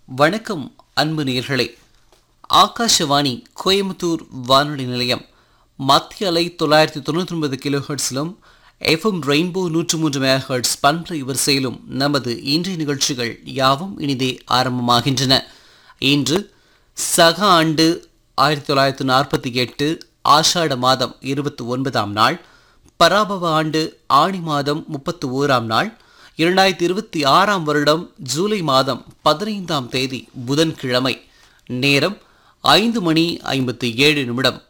வணக்கம் அன்பு நேயர்களே ஆகாஷவாணி கோயம்புத்தூர் வானொலி நிலையம் மத்திய அலை தொள்ளாயிரத்தி தொண்ணூற்றி ஒன்பது கிலோ ஹெர்ட்ஸிலும் எஃப்எம் ரெயின்போ நூற்று மூன்று மெகா ஹெர்ட்ஸ் பண்பலை வரிசையிலும் நமது இன்றைய நிகழ்ச்சிகள் யாவும் இனிதே ஆரம்பமாகின்றன இன்று சக ஆண்டு ஆயிரத்தி தொள்ளாயிரத்தி நாற்பத்தி எட்டு ஆஷாட மாதம் இருபத்தி ஒன்பதாம் நாள் பராபவ ஆண்டு ஆணி மாதம் முப்பத்தி ஓராம் நாள் இரண்டாயிரத்தி இருபத்தி ஆறாம் வருடம் ஜூலை மாதம் பதினைந்தாம் தேதி புதன்கிழமை நேரம் ஐந்து மணி ஐம்பத்தி ஏழு நிமிடம்